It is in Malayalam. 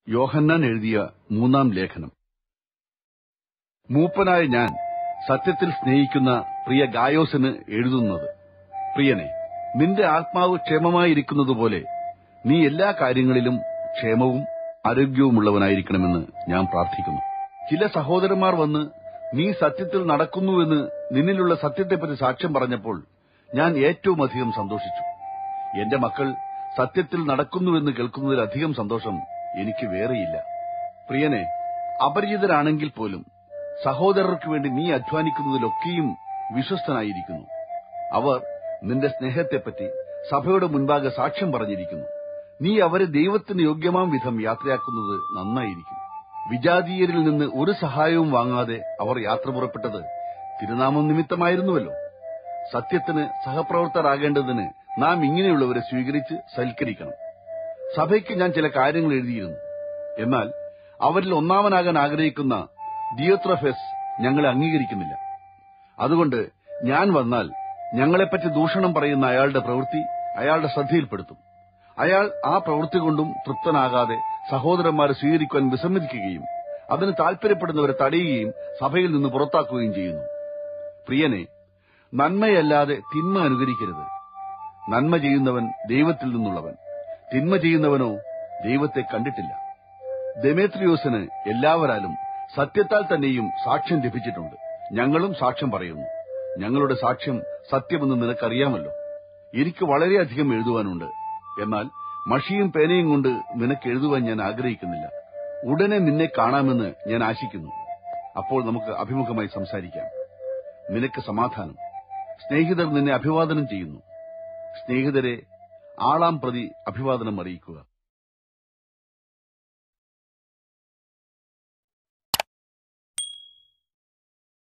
യോഹന്നാൻ എഴുതിയ മൂന്നാം ലേഖനം മൂപ്പനായ ഞാൻ സത്യത്തിൽ സ്നേഹിക്കുന്ന പ്രിയ ഗായോസിന് എഴുതുന്നത് പ്രിയനെ നിന്റെ ആത്മാവ് ക്ഷേമമായിരിക്കുന്നതുപോലെ നീ എല്ലാ കാര്യങ്ങളിലും ക്ഷേമവും ആരോഗ്യവുമുള്ളവനായിരിക്കണമെന്ന് ഞാൻ പ്രാർത്ഥിക്കുന്നു ചില സഹോദരന്മാർ വന്ന് നീ സത്യത്തിൽ നടക്കുന്നുവെന്ന് നിന്നിലുള്ള സത്യത്തെപ്പറ്റി സാക്ഷ്യം പറഞ്ഞപ്പോൾ ഞാൻ ഏറ്റവും അധികം സന്തോഷിച്ചു എന്റെ മക്കൾ സത്യത്തിൽ നടക്കുന്നുവെന്ന് കേൾക്കുന്നതിലധികം സന്തോഷം എനിക്ക് വേറെയില്ല പ്രിയനെ അപരിചിതരാണെങ്കിൽ പോലും സഹോദരർക്ക് വേണ്ടി നീ അധ്വാനിക്കുന്നതിലൊക്കെയും വിശ്വസ്തനായിരിക്കുന്നു അവർ നിന്റെ സ്നേഹത്തെപ്പറ്റി സഭയുടെ മുൻപാകെ സാക്ഷ്യം പറഞ്ഞിരിക്കുന്നു നീ അവരെ ദൈവത്തിന് യോഗ്യമാം വിധം യാത്രയാക്കുന്നത് നന്നായിരിക്കും വിജാതീയരിൽ നിന്ന് ഒരു സഹായവും വാങ്ങാതെ അവർ യാത്ര പുറപ്പെട്ടത് തിരുനാമം നിമിത്തമായിരുന്നുവല്ലോ സത്യത്തിന് സഹപ്രവർത്തകരാകേണ്ടതിന് നാം ഇങ്ങനെയുള്ളവരെ സ്വീകരിച്ച് സൽക്കരിക്കണം സഭയ്ക്ക് ഞാൻ ചില കാര്യങ്ങൾ എഴുതിയിരുന്നു എന്നാൽ അവരിൽ ഒന്നാമനാകാൻ ആഗ്രഹിക്കുന്ന ദിയോത്രഫെസ് ഞങ്ങളെ അംഗീകരിക്കുന്നില്ല അതുകൊണ്ട് ഞാൻ വന്നാൽ ഞങ്ങളെപ്പറ്റി ദൂഷണം പറയുന്ന അയാളുടെ പ്രവൃത്തി അയാളുടെ ശ്രദ്ധയിൽപ്പെടുത്തും അയാൾ ആ പ്രവൃത്തി കൊണ്ടും തൃപ്തനാകാതെ സഹോദരന്മാരെ സ്വീകരിക്കുവാൻ വിസമ്മതിക്കുകയും അതിന് താൽപര്യപ്പെടുന്നവരെ തടയുകയും സഭയിൽ നിന്ന് പുറത്താക്കുകയും ചെയ്യുന്നു പ്രിയനെ നന്മയല്ലാതെ തിന്മ അനുകരിക്കരുത് നന്മ ചെയ്യുന്നവൻ ദൈവത്തിൽ നിന്നുള്ളവൻ തിന്മ ചെയ്യുന്നവനോ ദൈവത്തെ കണ്ടിട്ടില്ല ദെമേത്രിയോസിന് എല്ലാവരാലും സത്യത്താൽ തന്നെയും സാക്ഷ്യം ലഭിച്ചിട്ടുണ്ട് ഞങ്ങളും സാക്ഷ്യം പറയുന്നു ഞങ്ങളുടെ സാക്ഷ്യം സത്യമെന്ന് നിനക്കറിയാമല്ലോ എനിക്ക് വളരെയധികം എഴുതുവാനുണ്ട് എന്നാൽ മഷിയും പേനയും കൊണ്ട് നിനക്ക് എഴുതുവാൻ ഞാൻ ആഗ്രഹിക്കുന്നില്ല ഉടനെ നിന്നെ കാണാമെന്ന് ഞാൻ ആശിക്കുന്നു അപ്പോൾ നമുക്ക് അഭിമുഖമായി സംസാരിക്കാം നിനക്ക് സമാധാനം സ്നേഹിതർ നിന്നെ അഭിവാദനം ചെയ്യുന്നു സ്നേഹിതരെ ആളാം പ്രതി അഭിവാദനം അറിയിക്കുക